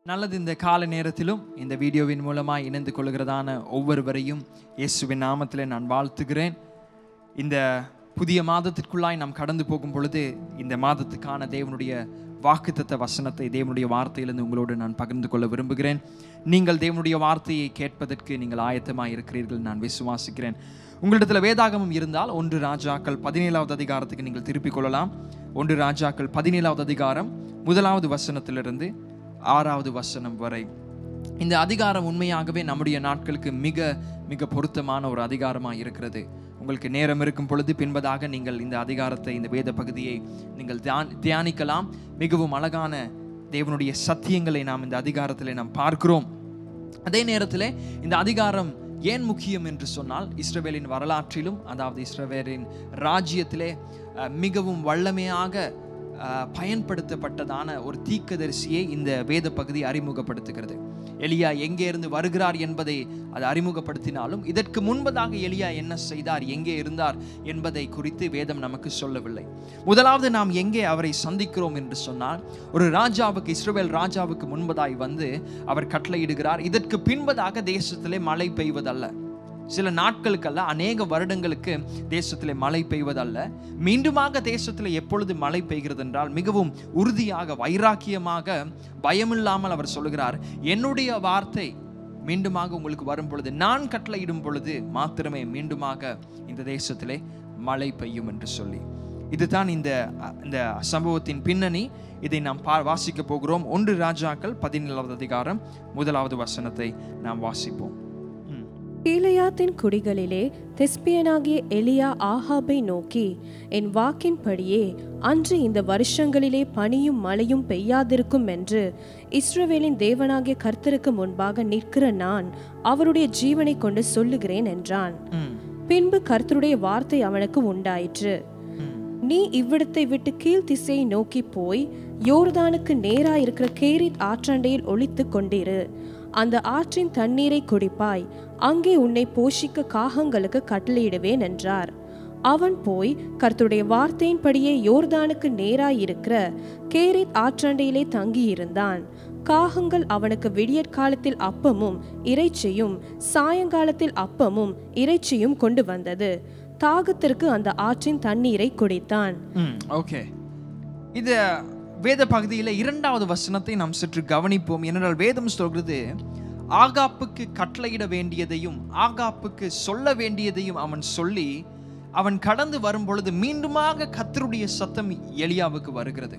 நல்லது இந்த கால நேரத்திலும் இந்த வீடியோவின் மூலமாக இணைந்து கொள்கிறதான ஒவ்வொருவரையும் இயேசுவின் நாமத்திலே நான் வாழ்த்துகிறேன் இந்த புதிய மாதத்திற்குள்ளாய் நாம் கடந்து போகும் பொழுது இந்த மாதத்துக்கான தேவனுடைய வாக்குத்தத்த வசனத்தை தேவனுடைய வார்த்தையிலிருந்து உங்களோடு நான் பகிர்ந்து கொள்ள விரும்புகிறேன் நீங்கள் தேவனுடைய வார்த்தையை கேட்பதற்கு நீங்கள் ஆயத்தமாக இருக்கிறீர்கள் நான் விசுவாசிக்கிறேன் உங்களிடத்தில் வேதாகமம் இருந்தால் ஒன்று ராஜாக்கள் பதினேழாவது அதிகாரத்துக்கு நீங்கள் திருப்பிக் கொள்ளலாம் ஒன்று ராஜாக்கள் பதினேழாவது அதிகாரம் முதலாவது வசனத்திலிருந்து ஆறாவது வசனம் வரை இந்த அதிகாரம் உண்மையாகவே நம்முடைய நாட்களுக்கு மிக மிக பொருத்தமான ஒரு அதிகாரமாக இருக்கிறது உங்களுக்கு நேரம் இருக்கும் பொழுது பின்பதாக நீங்கள் இந்த அதிகாரத்தை இந்த வேத பகுதியை நீங்கள் தியான் தியானிக்கலாம் மிகவும் அழகான தேவனுடைய சத்தியங்களை நாம் இந்த அதிகாரத்தில் நாம் பார்க்கிறோம் அதே நேரத்தில் இந்த அதிகாரம் ஏன் முக்கியம் என்று சொன்னால் இஸ்ரவேலின் வரலாற்றிலும் அதாவது இஸ்ரவேலின் ராஜ்யத்திலே அஹ், மிகவும் வல்லமையாக அஹ், பயன்படுத்தப்பட்டதான ஒரு தீக்கதரிசியை இந்த வேத பகுதி அறிமுகப்படுத்துகிறது எலியா எங்கே இருந்து வருகிறார் என்பதை அது அறிமுகப்படுத்தினாலும் இதற்கு முன்பதாக எலியா என்ன செய்தார் எங்கே இருந்தார் என்பதை குறித்து வேதம் நமக்கு சொல்லவில்லை முதலாவது நாம் எங்கே அவரை சந்திக்கிறோம் என்று சொன்னால் ஒரு ராஜாவுக்கு இஸ்ரவேல் ராஜாவுக்கு முன்பதாய் வந்து அவர் கட்டளையிடுகிறார் இதற்கு பின்பதாக தேசத்திலே மழை பெய்வதல்ல சில நாட்களுக்கல்ல அநேக வருடங்களுக்கு தேசத்திலே மழை பெய்வதல்ல மீண்டுமாக தேசத்தில் எப்பொழுது மழை பெய்கிறது என்றால் மிகவும் உறுதியாக வைராக்கியமாக பயமில்லாமல் அவர் சொல்லுகிறார் என்னுடைய வார்த்தை மீண்டுமாக உங்களுக்கு வரும் பொழுது நான் கட்டளையிடும் பொழுது மாத்திரமே மீண்டுமாக இந்த தேசத்திலே மழை பெய்யும் என்று சொல்லி இதுதான் இந்த இந்த சம்பவத்தின் பின்னணி இதை நாம் பா வாசிக்க போகிறோம் ஒன்று ராஜாக்கள் பதினேழாவது அதிகாரம் முதலாவது வசனத்தை நாம் வாசிப்போம் ம். கீலேயாத்தின் குடிகளிலே தெஸ்பியனாகிய எலியா ஆகாபை நோக்கி என் வாக்கின்படியே அன்று இந்த வருஷங்களிலே பனியும் மழையும் பெய்யாதிருக்கும் என்று இஸ்ரவேலின் தேவனாகிய கர்த்தருக்கு முன்பாக நிற்கிற நான் அவருடைய ஜீவனை கொண்டு சொல்லுகிறேன் என்றான் ம். பின்பு கர்த்தருடைய வார்த்தை அவனுக்கு உண்டாயிற்று ம். நீ இவ்விடத்தை விட்டு கீழ் திசையை நோக்கி போய் யோர்தானுக்கு நேரா இருக்கிற கேரித் ஆற்றண்டையில் ஒளித்து கொண்டிரு அந்த ஆற்றின் தண்ணீரை குடிப்பாய் அங்கே உன்னை போஷிக்க காகங்களுக்கு கட்டளையிடுவேன் என்றார் அவன் போய் கர்த்தருடைய வார்த்தையின்படியே யோர்தானுக்கு நேராய் இருக்கிற கேரித் ஆற்றண்டையிலே தங்கியிருந்தான் காகங்கள் அவனுக்கு விடியற்காலத்தில் அப்பமும் இறைச்சியும் சாயங்காலத்தில் அப்பமும் இறைச்சியும் கொண்டு வந்தது தாகத்திற்கு அந்த ஆற்றின் தண்ணீரை குடித்தான் ம் ஓகே இந்த வேத பகுதியில் இரண்டாவது வசனத்தை நாம் சற்று கவனிப்போம் ஏனென்றால் வேதம் சொல்கிறது ஆகாப்புக்கு கட்டளையிட வேண்டியதையும் ஆகாப்புக்கு சொல்ல வேண்டியதையும் அவன் சொல்லி அவன் கடந்து வரும் பொழுது மீண்டுமாக கத்தருடைய சத்தம் எலியாவுக்கு வருகிறது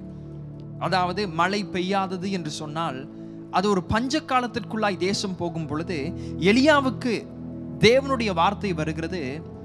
அதாவது மழை பெய்யாதது என்று சொன்னால் அது ஒரு பஞ்ச காலத்திற்குள்ளாய் தேசம் போகும் பொழுது எலியாவுக்கு தேவனுடைய வார்த்தை வருகிறது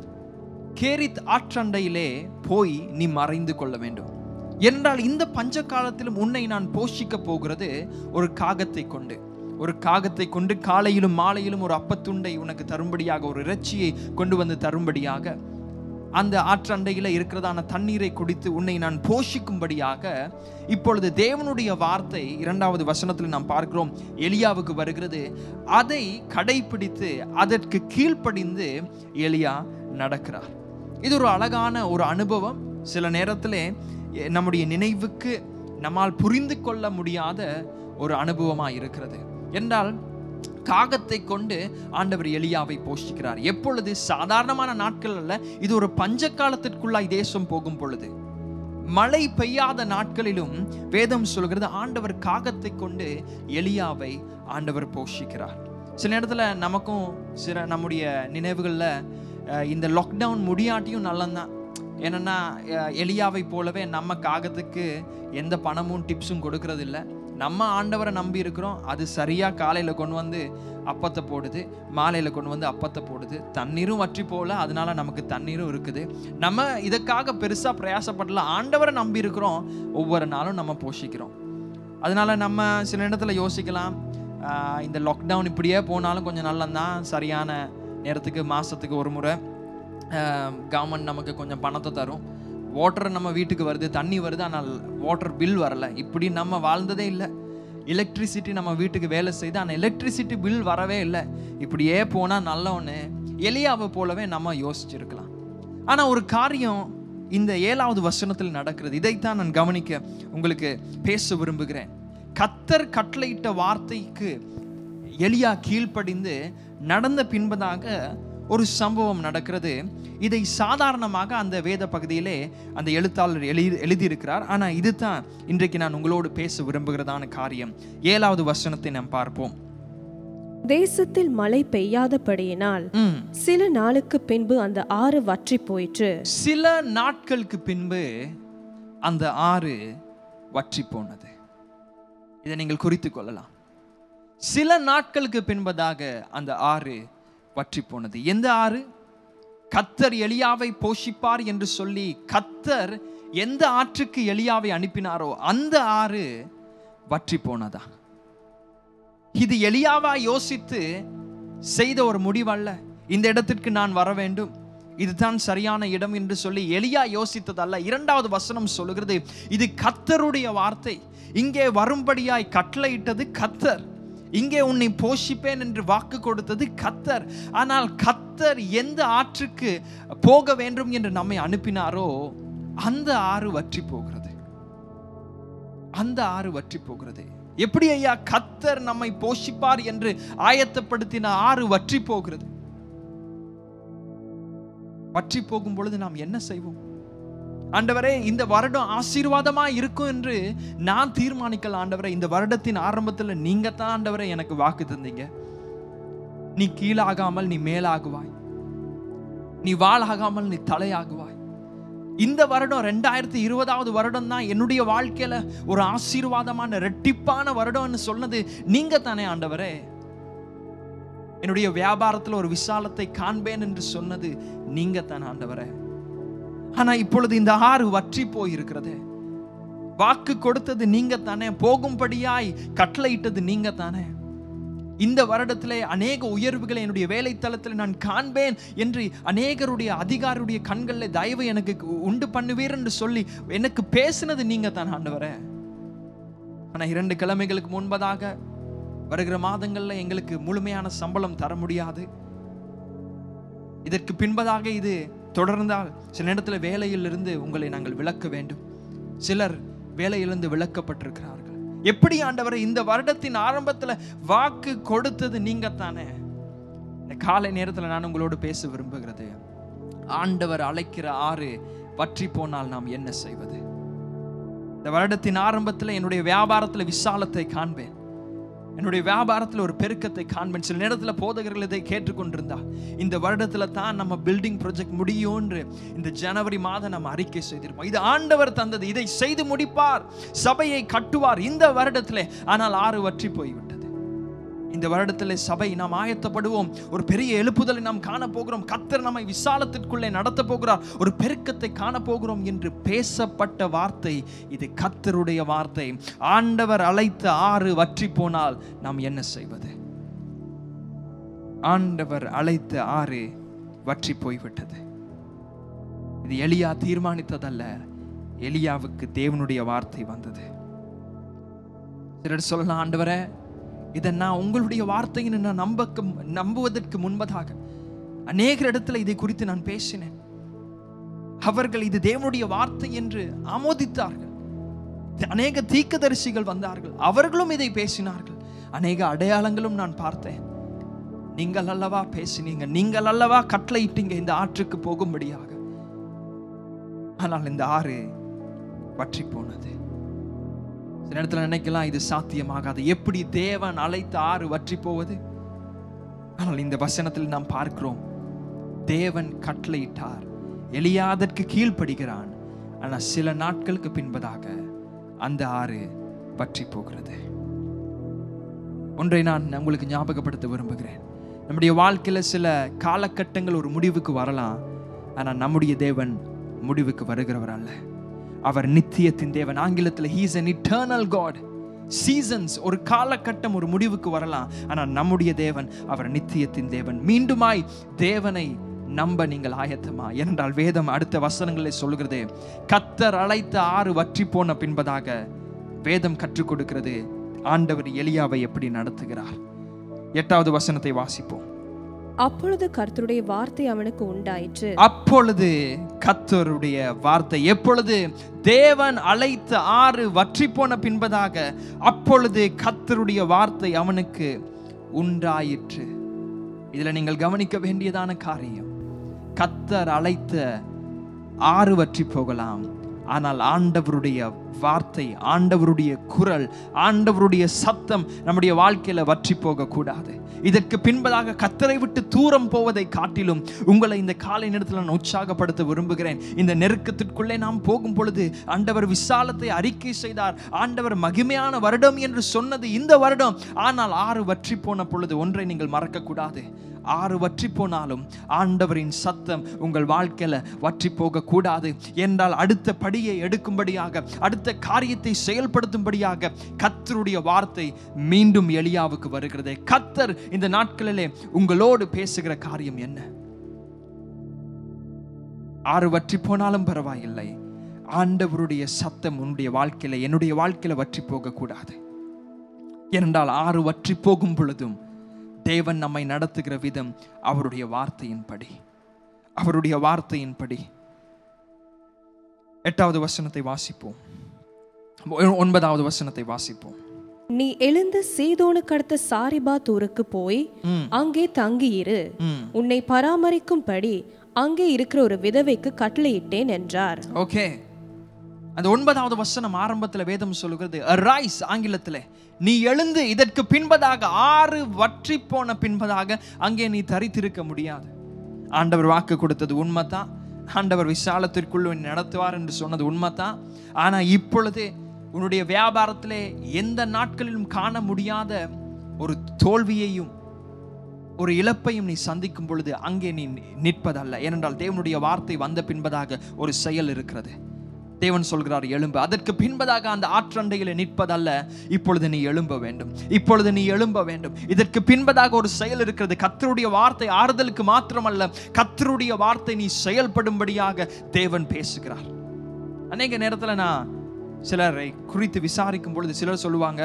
கேரித் ஆற்றண்டையிலே போய் நீ மறைந்து கொள்ள வேண்டும் என்றால் இந்த பஞ்ச காலத்திலும் உன்னை நான் போஷிக்க போகிறது ஒரு காகத்தை கொண்டு ஒரு காகத்தை கொண்டு காலையிலும் மாலையிலும் ஒரு அப்பத்துண்டை உனக்கு தரும்படியாக ஒரு இறைச்சியை கொண்டு வந்து தரும்படியாக அந்த ஆற்றண்டையில் இருக்கிறதான தண்ணீரை குடித்து உன்னை நான் போஷிக்கும்படியாக இப்பொழுது தேவனுடைய வார்த்தை இரண்டாவது வசனத்தில் நாம் பார்க்கிறோம் எலியாவுக்கு வருகிறது அதை கடைபிடித்து அதற்கு கீழ்ப்படிந்து எலியா நடக்கிறார் இது ஒரு அழகான ஒரு அனுபவம் சில நேரத்திலே எ- நம்முடைய நினைவுக்கு நம்மால் புரிந்து கொள்ள முடியாத ஒரு அனுபவமாக இருக்கிறது என்றால் காகத்தை கொண்டு ஆண்டவர் எலியாவை போஷிக்கிறார் எப்பொழுது சாதாரணமான நாட்கள் அல்ல இது ஒரு பஞ்ச காலத்திற்குள்ளாய் தேசம் போகும் பொழுது மழை பெய்யாத நாட்களிலும் வேதம் சொல்கிறது ஆண்டவர் காகத்தை கொண்டு எலியாவை ஆண்டவர் போஷிக்கிறார் சில நேரத்தில் நமக்கும் சில நம்முடைய நினைவுகளில் அஹ், இந்த லாக்டவுன் முடியாட்டியும் நல்லந்தான் என்னென்னா எலியாவை போலவே நம்ம காகத்துக்கு எந்த பணமும் டிப்ஸும் கொடுக்கறது இல்ல நம்ம ஆண்டவரை நம்பி இருக்கிறோம் அது சரியாக காலையில் கொண்டு வந்து அப்பத்தை போடுது மாலையில் கொண்டு வந்து அப்பத்தை போடுது தண்ணீரும் வற்றி போல அதனால நமக்கு தண்ணீரும் இருக்குது நம்ம இதுக்காக பெருசாக பிரயாசப்படல ஆண்டவரை நம்பி இருக்கிறோம் ஒவ்வொரு நாளும் நம்ம போஷிக்கிறோம் அதனால நம்ம சில நேரத்தில் யோசிக்கலாம் ஆஹ் இந்த லாக்டவுன் இப்படியே போனாலும் கொஞ்சம் நல்லந்தான் சரியான நேரத்துக்கு மாதத்துக்கு ஒரு முறை கவர்மெண்ட் நமக்கு கொஞ்சம் பணத்தை தரும் வாட்டர் நம்ம வீட்டுக்கு வருது தண்ணி வருது ஆனால் வாட்டர் பில் வரல இப்படி நம்ம வாழ்ந்ததே இல்லை எலக்ட்ரிசிட்டி நம்ம வீட்டுக்கு வேலை செய்து ஆனால் எலக்ட்ரிசிட்டி பில் வரவே இல்லை இப்படியே போனால் நல்லவொன்று எலியாவை போலவே நம்ம யோசிச்சிருக்கலாம் ஆனால் ஒரு காரியம் இந்த ஏழாவது வசனத்தில் நடக்கிறது இதைத்தான் நான் கவனிக்க உங்களுக்கு பேச விரும்புகிறேன் கத்தர் கட்டளையிட்ட வார்த்தைக்கு எலியா கீழ்ப்படிந்து நடந்த பின்பதாக ஒரு சம்பவம் நடக்கிறது இதை சாதாரணமாக அந்த வேத பகுதியிலே அந்த எழுத்தாளர் எழுதி எழுதியிருக்கிறார் ஆனால் இதுதான் இன்றைக்கு நான் உங்களோடு பேச விரும்புகிறதான காரியம் ஏழாவது வசனத்தை நாம் பார்ப்போம் தேசத்தில் மழை பெய்யாதபடியினால் ம். சில நாளுக்கு பின்பு அந்த ஆறு வற்றி போயிற்று சில நாட்களுக்கு பின்பு அந்த ஆறு வற்றி போனது இதை நீங்கள் குறித்து கொள்ளலாம் சில நாட்களுக்கு பின்பதாக அந்த ஆறு வற்றி போனது எந்த ஆறு கத்தர் எலியாவை போஷிப்பார் என்று சொல்லி கத்தர் எந்த ஆற்றுக்கு எலியாவை அனுப்பினாரோ அந்த ஆறு வற்றி போனதா இது எலியாவா யோசித்து செய்த ஒரு முடிவல்ல இந்த இடத்திற்கு நான் வர வேண்டும் இதுதான் சரியான இடம் என்று சொல்லி எலியா யோசித்ததல்ல இரண்டாவது வசனம் சொல்லுகிறது இது கத்தருடைய வார்த்தை இங்கே வரும்படியாய் கட்டளையிட்டது கத்தர் இங்கே உன்னை போஷிப்பேன் என்று வாக்கு கொடுத்தது கத்தர் ஆனால் கத்தர் எந்த ஆற்றுக்கு போக வேண்டும் என்று நம்மை அனுப்பினாரோ அந்த ஆறு வற்றி போகிறது அந்த ஆறு வற்றி போகிறது எப்படி ஐயா கத்தர் நம்மை போஷிப்பார் என்று ஆயத்தப்படுத்தின ஆறு வற்றி போகிறது வற்றி போகும் பொழுது நாம் என்ன செய்வோம் ஆண்டவரே இந்த வருடம் ஆசீர்வாதமா இருக்கும் என்று நான் தீர்மானிக்கல ஆண்டவரே இந்த வருடத்தின் ஆரம்பத்தில் நீங்க தான் ஆண்டவரே எனக்கு வாக்கு தந்தீங்க நீ கீழாகாமல் நீ மேலாகுவாய் நீ வாளாகாமல் நீ தலையாகுவாய் இந்த வருடம் ரெண்டாயிரத்தி இருபதாவது வருடம் தான் என்னுடைய வாழ்க்கையில ஒரு ஆசீர்வாதமான ரெட்டிப்பான வருடம்னு சொன்னது நீங்க தானே ஆண்டவரே என்னுடைய வியாபாரத்தில் ஒரு விசாலத்தை காண்பேன் என்று சொன்னது நீங்க தானே ஆண்டவரே ஆனா இப்பொழுது இந்த ஆறு வற்றி போயிருக்கிறது வாக்கு கொடுத்தது நீங்க தானே போகும்படியாய் கட்டளையிட்டது நீங்க தானே இந்த வருடத்திலே அநேக உயர்வுகளை என்னுடைய வேலை தளத்தில் நான் காண்பேன் என்று அநேகருடைய அதிகாரியுடைய கண்களில் தயவு எனக்கு உண்டு பண்ணுவீர் என்று சொல்லி எனக்கு பேசினது நீங்க தான் ஆண்டவரே ஆனா இரண்டு கிழமைகளுக்கு முன்பதாக வருகிற மாதங்கள்ல எங்களுக்கு முழுமையான சம்பளம் தர முடியாது இதற்கு பின்பதாக இது தொடர்ந்தால் சில நேரத்தில் வேலையிலிருந்து உங்களை நாங்கள் விளக்க வேண்டும் சிலர் வேலையிலிருந்து விளக்கப்பட்டிருக்கிறார்கள் எப்படி ஆண்டவரை இந்த வருடத்தின் ஆரம்பத்துல வாக்கு கொடுத்தது நீங்க தானே இந்த காலை நேரத்துல நான் உங்களோடு பேச விரும்புகிறது ஆண்டவர் அழைக்கிற ஆறு வற்றி போனால் நாம் என்ன செய்வது இந்த வருடத்தின் ஆரம்பத்துல என்னுடைய வியாபாரத்துல விசாலத்தை காண்பேன் என்னுடைய வியாபாரத்தில் ஒரு பெருக்கத்தை காண்பேன் சில நேரத்தில் போதகர்கள் இதை கேட்டுக்கொண்டிருந்தா இந்த வருடத்தில் தான் நம்ம பில்டிங் ப்ராஜெக்ட் முடியும் என்று இந்த ஜனவரி மாதம் நம்ம அறிக்கை செய்திருப்போம் இது ஆண்டவர் தந்தது இதை செய்து முடிப்பார் சபையை கட்டுவார் இந்த வருடத்திலே ஆனால் ஆறு வற்றி போய்விட்டது இந்த வருடத்தில் சபை நாம் ஆயத்தப்படுவோம் ஒரு பெரிய எழுப்புதலை நாம் காண போகிறோம் கத்தர் நம்மை விசாலத்திற்குள்ளே நடத்த போகிறார் ஒரு பெருக்கத்தை காண போகிறோம் என்று பேசப்பட்ட வார்த்தை இது கத்தருடைய வார்த்தை ஆண்டவர் அழைத்த ஆறு வற்றி போனால் நாம் என்ன செய்வது ஆண்டவர் அழைத்த ஆறு வற்றி போய்விட்டது இது எலியா தீர்மானித்ததல்ல எலியாவுக்கு தேவனுடைய வார்த்தை வந்தது சிலர் சொல்லலாம் ஆண்டவரே இதை நான் உங்களுடைய வார்த்தைன்னு நான் நம்பக்கு நம்புவதற்கு முன்பதாக அநேக இடத்துல இதை குறித்து நான் பேசினேன் அவர்கள் இது தேவனுடைய வார்த்தை என்று ஆமோதித்தார்கள் அநேக தீக்கதரிசிகள் வந்தார்கள் அவர்களும் இதை பேசினார்கள் அநேக அடையாளங்களும் நான் பார்த்தேன் நீங்கள் அல்லவா பேசினீங்க நீங்கள் அல்லவா கட்டளையிட்டீங்க இந்த ஆற்றுக்கு போகும்படியாக ஆனால் இந்த ஆறு வற்றி போனது சில நேரத்தில் நினைக்கலாம் இது சாத்தியமாகாது எப்படி தேவன் அழைத்த ஆறு வற்றி போவது ஆனால் இந்த வசனத்தில் நாம் பார்க்கிறோம் தேவன் கட்டளையிட்டார் எளியாதற்கு கீழ்ப்படுகிறான் ஆனால் சில நாட்களுக்கு பின்பதாக அந்த ஆறு வற்றி போகிறது ஒன்றை நான் உங்களுக்கு ஞாபகப்படுத்த விரும்புகிறேன் நம்முடைய வாழ்க்கையில சில காலகட்டங்கள் ஒரு முடிவுக்கு வரலாம் ஆனால் நம்முடைய தேவன் முடிவுக்கு வருகிறவர் அல்ல அவர் நித்தியத்தின் தேவன் ஆங்கிலத்தில் he's an eternal God seasons ஒரு காலகட்டம் ஒரு முடிவுக்கு வரலாம் ஆனால் நம்முடைய தேவன் அவர் நித்தியத்தின் தேவன் மீண்டுமாய் தேவனை நம்ப நீங்கள் ஆயத்தமா ஏனென்றால் வேதம் அடுத்த வசனங்களில் சொல்லுகிறது கத்தர் அழைத்த ஆறு வற்றி போன பின்பதாக வேதம் கற்றுக் கொடுக்கிறது ஆண்டவர் எலியாவை எப்படி நடத்துகிறார் எட்டாவது வசனத்தை வாசிப்போம் அப்பொழுது கர்த்தருடைய வார்த்தை அவனுக்கு உண்டாயிற்று அப்பொழுது கத்தருடைய வார்த்தை எப்பொழுது தேவன் அழைத்த ஆறு வற்றி போன பின்பதாக அப்பொழுது கத்தருடைய வார்த்தை அவனுக்கு உண்டாயிற்று இதுல நீங்கள் கவனிக்க வேண்டியதான காரியம் கத்தர் அழைத்த ஆறு வற்றி போகலாம் ஆனால் ஆண்டவருடைய வார்த்தை ஆண்டவருடைய குரல் ஆண்டவருடைய சத்தம் நம்முடைய வாழ்க்கையில வற்றி போக கூடாது இதற்கு பின்பதாக கத்தரை விட்டு தூரம் போவதை காட்டிலும் உங்களை இந்த காலை நேரத்தில் நான் உற்சாகப்படுத்த விரும்புகிறேன் இந்த நெருக்கத்திற்குள்ளே நாம் போகும் பொழுது ஆண்டவர் விசாலத்தை அறிக்கை செய்தார் ஆண்டவர் மகிமையான வருடம் என்று சொன்னது இந்த வருடம் ஆனால் ஆறு வற்றி போன பொழுது ஒன்றை நீங்கள் மறக்க கூடாது ஆறு வற்றி போனாலும் ஆண்டவரின் சத்தம் உங்கள் வாழ்க்கையில வற்றி போக கூடாது என்றால் அடுத்த படியை எடுக்கும்படியாக அடுத்த காரியத்தை செயல்படுத்தும்படியாக கத்தருடைய வார்த்தை மீண்டும் எலியாவுக்கு வருகிறது கத்தர் இந்த நாட்களிலே உங்களோடு பேசுகிற காரியம் என்ன ஆறு வற்றி போனாலும் பரவாயில்லை ஆண்டவருடைய சத்தம் உன்னுடைய வாழ்க்கையில என்னுடைய வாழ்க்கையில வற்றி போக கூடாது ஏனென்றால் ஆறு வற்றி போகும் பொழுதும் தேவன் நம்மை நடத்துகிற விதம் அவருடைய வார்த்தையின்படி அவருடைய வார்த்தையின்படி எட்டாவது வசனத்தை வாசிப்போம் ஒ- ஒன்பதாவது வசனத்தை வாசிப்போம் நீ எழுந்து சீதோனுக்கு அடுத்த சாரிபாத் ஊருக்கு போய் ம். அங்கே தங்கியிரு ம். உன்னை பராமரிக்கும்படி அங்கே இருக்கிற ஒரு விதவைக்கு கட்டளையிட்டேன் என்றார் ஓகே அந்த ஒன்பதாவது வசனம் ஆரம்பத்தில் வேதம் சொல்லுகிறது ரைஸ் ஆங்கிலத்தில் நீ எழுந்து இதற்கு பின்பதாக ஆறு வற்றி போன பின்பதாக அங்கே நீ தரித்திருக்க முடியாது ஆண்டவர் வாக்கு கொடுத்தது உண்மைதான் ஆண்டவர் விசாலத்திற்குள் உன்னை நடத்துவார் என்று சொன்னது உண்மைதான் ஆனா இப்பொழுது உன்னுடைய வியாபாரத்திலே எந்த நாட்களிலும் காண முடியாத ஒரு தோல்வியையும் ஒரு இழப்பையும் நீ சந்திக்கும் பொழுது அங்கே நீ நிற்பதல்ல ஏனென்றால் தேவனுடைய வார்த்தை வந்த பின்பதாக ஒரு செயல் இருக்கிறது தேவன் சொல்கிறார் எழும்பு அதற்கு பின்பதாக அந்த ஆற்றண்டையில நிற்பதல்ல இப்பொழுது நீ எழும்ப வேண்டும் இப்பொழுது நீ எழும்ப வேண்டும் இதற்கு பின்பதாக ஒரு செயல் இருக்கிறது கத்தருடைய வார்த்தை ஆறுதலுக்கு மாத்திரமல்ல கத்தருடைய வார்த்தை நீ செயல்படும்படியாக தேவன் பேசுகிறார் அநேக நேரத்துல நான் சிலரை குறித்து விசாரிக்கும் பொழுது சிலர் சொல்லுவாங்க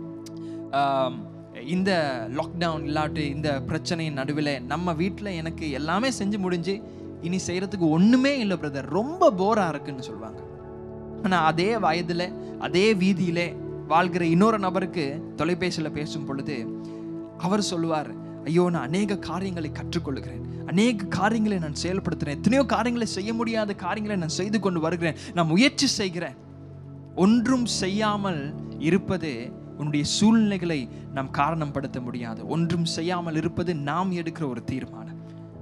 ஆம், இந்த லாக்டவுன் இல்லாட்டி இந்த பிரச்சனையின் நடுவில் நம்ம வீட்டில் எனக்கு எல்லாமே செஞ்சு முடிஞ்சு இனி செய்யறதுக்கு ஒண்ணுமே இல்லை பிரதர் ரொம்ப போரா இருக்குன்னு சொல்லுவாங்க ஆனா அதே வயதுல அதே வீதியிலே வாழ்கிற இன்னொரு நபருக்கு தொலைபேசியில் பேசும் பொழுது அவர் சொல்லுவார் ஐயோ நான் அநேக காரியங்களை கற்றுக்கொள்கிறேன் அநேக காரியங்களை நான் செயல்படுத்துகிறேன் எத்தனையோ காரியங்களை செய்ய முடியாத காரியங்களை நான் செய்து கொண்டு வருகிறேன் நான் முயற்சி செய்கிறேன் ஒன்றும் செய்யாமல் இருப்பது உன்னுடைய சூழ்நிலைகளை நாம் காரணப்படுத்த முடியாது ஒன்றும் செய்யாமல் இருப்பது நாம் எடுக்கிற ஒரு தீர்மானம்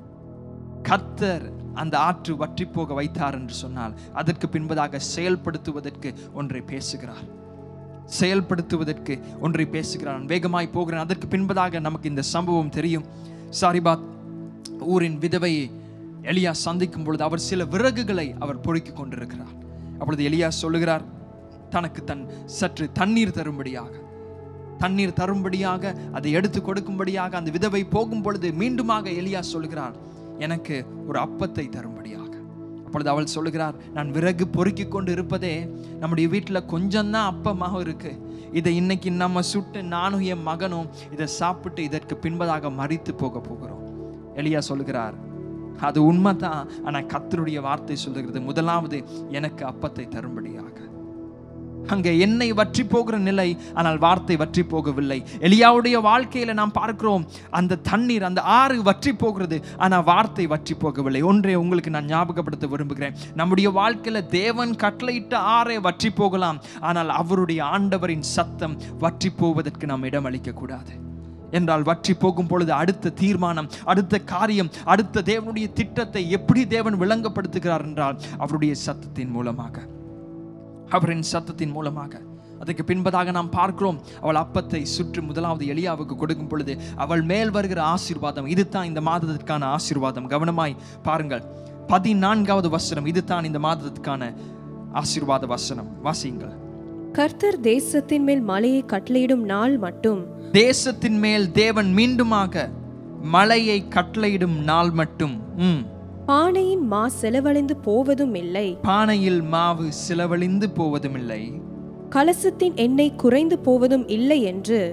கர்த்தர் அந்த ஆற்று வற்றி போக வைத்தார் என்று சொன்னால் அதற்கு பின்பதாக செயல்படுத்துவதற்கு ஒன்றை பேசுகிறார் செயல்படுத்துவதற்கு ஒன்றை பேசுகிறார் நான் வேகமாய் போகிறேன் அதற்கு பின்பதாக நமக்கு இந்த சம்பவம் தெரியும் சாரிபாத் ஊரின் விதவையை எலியா சந்திக்கும் பொழுது அவர் சில விறகுகளை அவர் பொறுக்கிக் கொண்டிருக்கிறார் அப்பொழுது எலியா சொல்லுகிறார் தனக்கு தன் சற்று தண்ணீர் தரும்படியாக தண்ணீர் தரும்படியாக அதை எடுத்து கொடுக்கும்படியாக அந்த விதவை போகும் பொழுது மீண்டுமாக எலியா சொல்லுகிறார் எனக்கு ஒரு அப்பத்தை தரும்படியாக அப்பொழுது அவள் சொல்லுகிறார் நான் விறகு பொறுக்கிக் கொண்டு இருப்பதே நம்முடைய வீட்டில் கொஞ்சம்தான் அப்பமாக இருக்கு இதை இன்னைக்கு நம்ம சுட்டு நானும் என் மகனும் இதை சாப்பிட்டு இதற்கு பின்பதாக மறித்து போக போகிறோம் எலியா சொல்லுகிறார் அது உண்மைதான் ஆனா கர்த்தருடைய வார்த்தை சொல்லுகிறது முதலாவது எனக்கு அப்பத்தை தரும்படியாக அங்கே எண்ணெய் வற்றி போகிற நிலை ஆனால் வார்த்தை வற்றி போகவில்லை எலியாவுடைய வாழ்க்கையில நாம் பார்க்கிறோம் அந்த தண்ணீர் அந்த ஆறு வற்றி போகிறது ஆனால் வார்த்தை வற்றி போகவில்லை ஒன்றை உங்களுக்கு நான் ஞாபகப்படுத்த விரும்புகிறேன் நம்முடைய வாழ்க்கையில தேவன் கட்டளையிட்ட ஆறே வற்றி போகலாம் ஆனால் அவருடைய ஆண்டவரின் சத்தம் வற்றி போவதற்கு நாம் இடமளிக்க கூடாது என்றால் வற்றி போகும் பொழுது அடுத்த தீர்மானம் அடுத்த காரியம் அடுத்த தேவனுடைய திட்டத்தை எப்படி தேவன் விளங்கப்படுத்துகிறார் என்றால் அவருடைய சத்தத்தின் மூலமாக அவரின் சத்தத்தின் மூலமாக அதுக்கு பின்பதாக நாம் பார்க்கிறோம் அவள் அப்பத்தை சுற்றி முதலாவது எலியாவுக்கு கொடுக்கும் பொழுது அவள் மேல் வருகிற ஆசீர்வாதம் இதுதான் இந்த மாதத்திற்கான ஆசீர்வாதம் கவனமாய் பாருங்கள் பதினான்காவது வசனம் இதுதான் இந்த மாதத்திற்கான ஆசீர்வாத வசனம் வாசியுங்கள் கர்த்தர் தேசத்தின் மேல் மலையை கட்டளையிடும் நாள் மட்டும் தேசத்தின் மேல் தேவன் மீண்டுமாக மலையை கட்டளையிடும் நாள் மட்டும் ம் பானையின் மா செலவழிந்து போவதும் இல்லை பானையில் மாவு சிலவழிந்து போவதுமில்லை கலசத்தின் எண்ணெய் குறைந்து போவதும் இல்லை என்று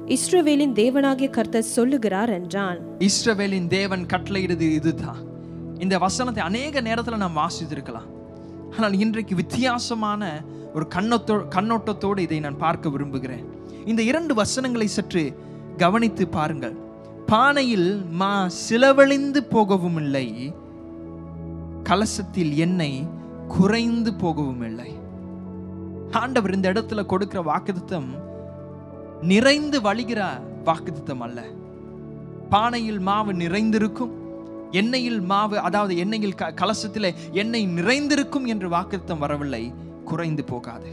இஸ்ரவேலின் தேவனாகிய கர்த்தர் சொல்லுகிறார் என்றான் இஸ்ரவேலின் தேவன் கட்டளையிடுது இதுதான் இந்த வசனத்தை அநேக நேரத்துல நாம் வாசித்திருக்கலாம் ஆனால் இன்றைக்கு வித்தியாசமான ஒரு கண்ணத்தோ கண்ணோட்டத்தோடு இதை நான் பார்க்க விரும்புகிறேன் இந்த இரண்டு வசனங்களை சற்று கவனித்து பாருங்கள் பானையில் மா சிலவழிந்து போகவும் இல்லை கலசத்தில் எண்ணெய் குறைந்து போகவும் இல்லை ஆண்டவர் இந்த இடத்துல கொடுக்கிற வாக்குத்தத்தம் நிறைந்து வழிகிற வாக்குத்தத்தம் அல்ல பானையில் மாவு நிறைந்திருக்கும் எண்ணெயில் மாவு அதாவது எண்ணெயில் க- கலசத்திலே எண்ணெய் நிறைந்திருக்கும் என்று வாக்குத்தம் வரவில்லை குறைந்து போகாது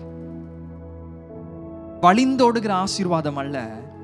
வழிந்தோடுகிற ஆசீர்வாதம் அல்ல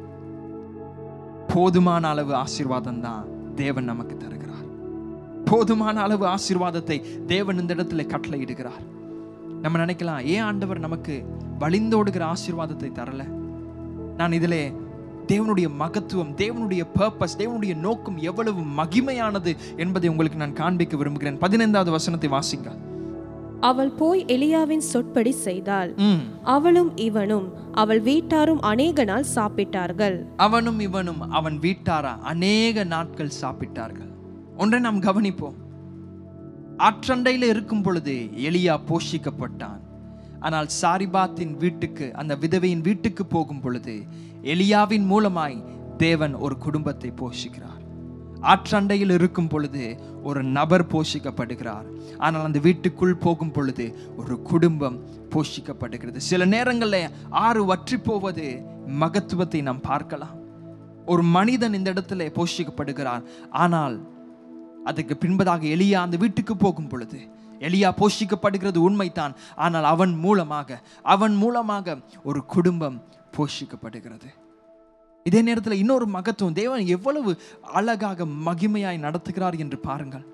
போதுமான அளவு ஆசீர்வாதம் தான் தேவன் நமக்கு தருகிறார் போதுமான அளவு ஆசீர்வாதத்தை தேவன் இந்த இடத்துல கட்டளையிடுகிறார் நம்ம நினைக்கலாம் ஏன் ஆண்டவர் நமக்கு வழிந்தோடுகிற ஆசீர்வாதத்தை தரல நான் இதிலே தேவனுடைய மகத்துவம் தேவனுடைய பர்பஸ் தேவனுடைய நோக்கம் எவ்வளவு மகிமையானது என்பதை உங்களுக்கு நான் காண்பிக்க விரும்புகிறேன் பதினைந்தாவது வசனத்தை வாசிங்க அவள் போய் எலியாவின் சொற்படி செய்தாள் ம். அவளும் இவனும் அவள் வீட்டாரும் அநேக நாள் சாப்பிட்டார்கள் அவனும் இவனும் அவன் வீட்டாரா அநேக நாட்கள் சாப்பிட்டார்கள் ஒன்றை நாம் கவனிப்போம் ஆற்றண்டையில் இருக்கும் பொழுது எலியா போஷிக்கப்பட்டான் ஆனால் சாரிபாத்தின் வீட்டுக்கு அந்த விதவையின் வீட்டுக்கு போகும் பொழுது எலியாவின் மூலமாய் தேவன் ஒரு குடும்பத்தை போஷிக்கிறார் ஆற்றண்டையில் இருக்கும் பொழுது ஒரு நபர் போஷிக்கப்படுகிறார் ஆனால் அந்த வீட்டுக்குள் போகும் பொழுது ஒரு குடும்பம் போஷிக்கப்படுகிறது சில நேரங்களில் ஆறு வற்றி போவது மகத்துவத்தை நாம் பார்க்கலாம் ஒரு மனிதன் இந்த இடத்துல போஷிக்கப்படுகிறார் ஆனால் அதுக்கு பின்பதாக எலியா அந்த வீட்டுக்கு போகும் பொழுது எலியா போஷிக்கப்படுகிறது உண்மைதான் ஆனால் அவன் மூலமாக அவன் மூலமாக ஒரு குடும்பம் போஷிக்கப்படுகிறது இதே நேரத்தில் இன்னொரு மகத்துவம் தேவன் எவ்வளவு அழகாக மகிமையாய் நடத்துகிறார் என்று பாருங்கள்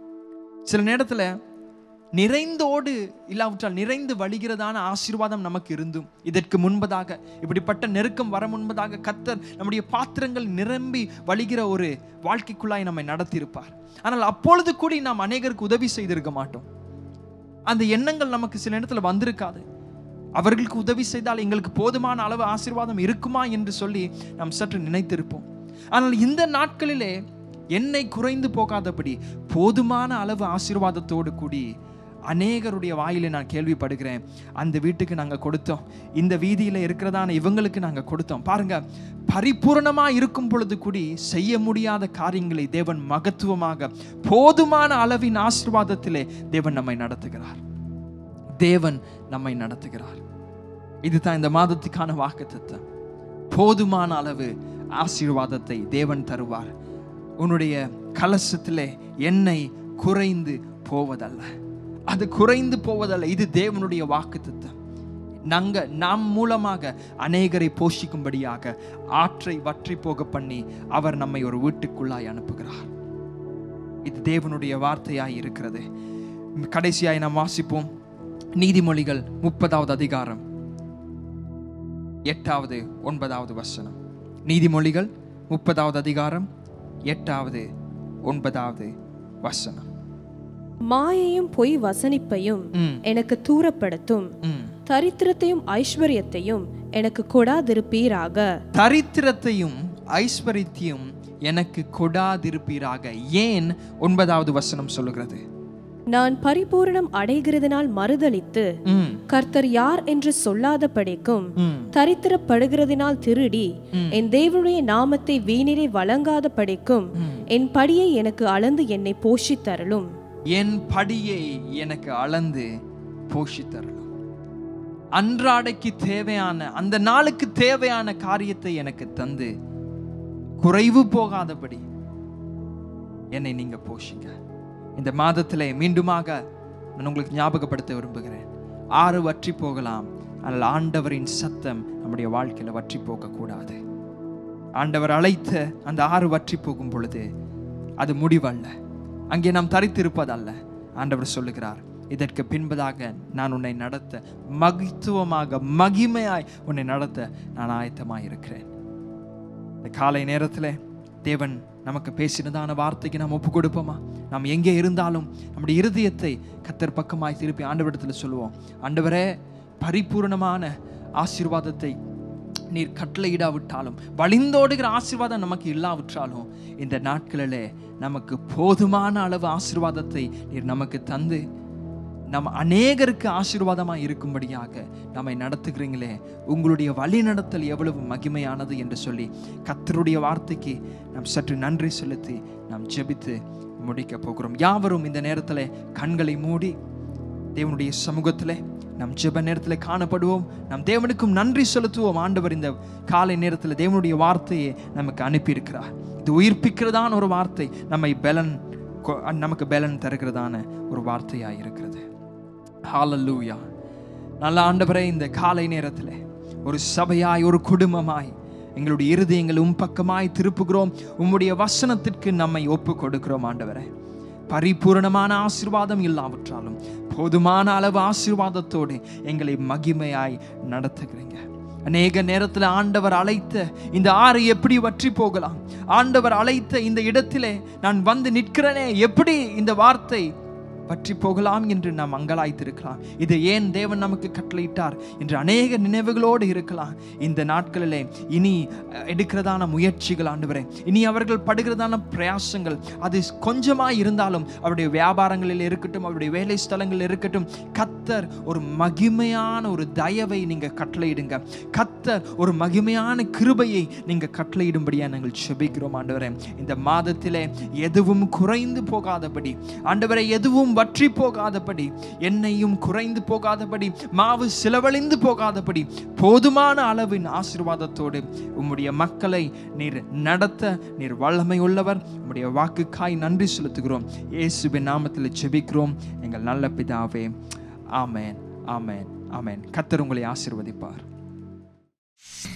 சில நேரத்தில் நிறைந்தோடு இல்லாவிட்டால் நிறைந்து வழிகிறதான ஆசீர்வாதம் நமக்கு இருந்தும் இதற்கு முன்பதாக இப்படிப்பட்ட நெருக்கம் வர முன்பதாக கத்தர் நம்முடைய பாத்திரங்கள் நிரம்பி வழிகிற ஒரு வாழ்க்கைக்குள்ளாய் நம்மை நடத்தியிருப்பார் ஆனால் அப்பொழுது கூட நாம் அநேகருக்கு உதவி செய்திருக்க மாட்டோம் அந்த எண்ணங்கள் நமக்கு சில நேரத்தில் வந்திருக்காது அவர்களுக்கு உதவி செய்தால் எங்களுக்கு போதுமான அளவு ஆசீர்வாதம் இருக்குமா என்று சொல்லி நாம் சற்று நினைத்திருப்போம் ஆனால் இந்த நாட்களிலே எண்ணெய் குறைந்து போகாதபடி போதுமான அளவு ஆசீர்வாதத்தோடு கூடி அநேகருடைய வாயில நான் கேள்விப்படுகிறேன் அந்த வீட்டுக்கு நாங்க கொடுத்தோம் இந்த வீதியில இருக்கிறதான இவங்களுக்கு நாங்க கொடுத்தோம் பாருங்க பரிபூரணமா இருக்கும் பொழுது கூடி செய்ய முடியாத காரியங்களை தேவன் மகத்துவமாக போதுமான அளவின் ஆசீர்வாதத்திலே தேவன் நம்மை நடத்துகிறார் தேவன் நம்மை நடத்துகிறார் இதுதான் இந்த மாதத்துக்கான வாக்குத்தத்தம் போதுமான அளவு ஆசீர்வாதத்தை தேவன் தருவார் உன்னுடைய கலசத்திலே எண்ணெய் குறைந்து போவதல்ல அது குறைந்து போவதல்ல இது தேவனுடைய வாக்குத்தத்தம் நாங்க நாம் மூலமாக அநேகரை போஷிக்கும்படியாக ஆற்றை வற்றி போக பண்ணி அவர் நம்மை ஒரு வீட்டுக்குள்ளாய் அனுப்புகிறார் இது தேவனுடைய வார்த்தையாய் இருக்கிறது கடைசியாய் நாம் வாசிப்போம் நீதிமொழிகள் முப்பதாவது அதிகாரம் எட்டாவது ஒன்பதாவது வசனம் நீதிமொழிகள் முப்பதாவது அதிகாரம் எட்டாவது ஒன்பதாவது வசனம் மாயையும் பொய் வசனிப்பையும் ம், எனக்கு தூரப்படுத்தும் ம். தரித்திரத்தையும் ஐஸ்வர்யத்தையும் எனக்கு கொடாதிருப்பீராக தரித்திரத்தையும் ஐஸ்வர்யத்தையும் எனக்கு கொடாதிருப்பீராக ஏன் ஒன்பதாவது வசனம் சொல்லுகிறது நான் பரிபூரணம் அடைகிறதுனால் மறுதலித்து ம், கர்த்தர் யார் என்று சொல்லாத படிக்கும் ம், தரித்திரப்படுகிறதினால் திருடி ம். என் தேவனுடைய நாமத்தை வீணிலே வழங்காத படிக்கும் ம். என் படியை எனக்கு அளந்து என்னை போஷித்தருளும் என் படியை எனக்கு அளந்து போஷித்தரலாம் அன்றாடைக்கு தேவையான அந்த நாளுக்கு தேவையான காரியத்தை எனக்கு தந்து குறைவு போகாதபடி என்னை நீங்க போஷிங்க இந்த மாதத்திலே மீண்டுமாக நான் உங்களுக்கு ஞாபகப்படுத்த விரும்புகிறேன் ஆறு வற்றி போகலாம் ஆனால் ஆண்டவரின் சத்தம் நம்முடைய வாழ்க்கையில வற்றி போகக்கூடாது ஆண்டவர் அழைத்த அந்த ஆறு வற்றி போகும் பொழுது அது முடிவல்ல அங்கே நாம் தரித்திருப்பதல்ல ஆண்டவர் சொல்லுகிறார் இதற்கு பின்பதாக நான் உன்னை நடத்த மகித்துவமாக மகிமையாய் உன்னை நடத்த நான் ஆயத்தமாய் இருக்கிறேன் இந்த காலை நேரத்தில் தேவன் நமக்கு பேசினதான வார்த்தைக்கு நாம் ஒப்பு கொடுப்போமா நாம் எங்கே இருந்தாலும் நம்முடைய இருதயத்தை கத்தர் பக்கமாய் திருப்பி ஆண்டவரிடத்தில் சொல்லுவோம் ஆண்டவரே பரிபூரணமான ஆசீர்வாதத்தை நீர் கட்டளையிடாவிட்டாலும் வழிந்தோடுகிற ஆசீர்வாதம் நமக்கு இல்லாவிட்டாலும் இந்த நாட்களிலே நமக்கு போதுமான அளவு ஆசீர்வாதத்தை நீர் நமக்கு தந்து நம்ம அநேகருக்கு ஆசீர்வாதமாக இருக்கும்படியாக நம்மை நடத்துகிறீங்களே உங்களுடைய வழி நடத்தல் எவ்வளவு மகிமையானது என்று சொல்லி கத்தருடைய வார்த்தைக்கு நாம் சற்று நன்றி செலுத்தி நாம் ஜெபித்து முடிக்க போகிறோம் யாவரும் இந்த நேரத்தில் கண்களை மூடி தேவனுடைய சமூகத்தில் நம் ஜெப நேரத்தில் காணப்படுவோம் நம் தேவனுக்கும் நன்றி செலுத்துவோம் ஆண்டவர் இந்த காலை நேரத்தில் தேவனுடைய வார்த்தையை நமக்கு அனுப்பியிருக்கிறார் இது உயிர்ப்பிக்கிறதான ஒரு வார்த்தை நம்மை பலன் கொ- நமக்கு பலன் தருகிறதான ஒரு வார்த்தையாக இருக்கிறது ஹalleluya நல்ல ஆண்டவரே இந்த காலை நேரத்தில் ஒரு சபையாய் ஒரு குடும்பமாய் எங்களுடைய இருதயங்கள் உம் பக்கமாய் திருப்புகிறோம் உம்முடைய வசனத்திற்கு நம்மை ஒப்பு கொடுக்கிறோம் ஆண்டவரே பரிபூரணமான ஆசீர்வாதம் இல்லாவிட்டாலும் போதுமான அளவு ஆசீர்வாதத்தோடு எங்களை மகிமையாய் நடத்துகிறீங்க அநேக நேரத்தில் ஆண்டவர் அழைத்த இந்த ஆறு எப்படி வற்றி போகலாம் ஆண்டவர் அழைத்த இந்த இடத்திலே நான் வந்து நிற்கிறேனே எப்படி இந்த வார்த்தை பற்றி போகலாம் என்று நாம் அங்கலாய்த்திருக்கலாம் இது ஏன் தேவன் நமக்கு கட்டளையிட்டார் என்று அநேக நினைவுகளோடு இருக்கலாம் இந்த நாட்களிலே இனி அஹ், எடுக்கிறதான முயற்சிகள் ஆண்டவரே இனி அவர்கள் படுகிறதான பிரயாசங்கள் அது கொஞ்சமாய் இருந்தாலும் அவருடைய வியாபாரங்களில் இருக்கட்டும் அவருடைய வேலை ஸ்தலங்களில் இருக்கட்டும் கத்தர் ஒரு மகிமையான ஒரு தயவை நீங்க கட்டளையிடுங்க கத்தர் ஒரு மகிமையான கிருபையை நீங்க கட்டளையிடும்படியா நாங்கள் செபிக்கிறோம் ஆண்டவரே இந்த மாதத்திலே எதுவும் குறைந்து போகாதபடி ஆண்டவரை எதுவும் வற்றி போகாதபடி எண்ணெயும் குறைந்து போகாதபடி மாவு செலவழிந்து போகாதபடி போதுமான அளவின் ஆசீர்வாதத்தோடு உம்முடைய மக்களை நீர் நடத்த நீர் வல்லமை உள்ளவர் உம்முடைய வாக்குக்காய் நன்றி செலுத்துகிறோம் இயேசுவின் நாமத்தில் ஜெபிக்கிறோம் எங்கள் நல்ல பிதாவே ஆமென் ஆமென் ஆமென் கத்தர் உங்களை ஆசீர்வதிப்பார்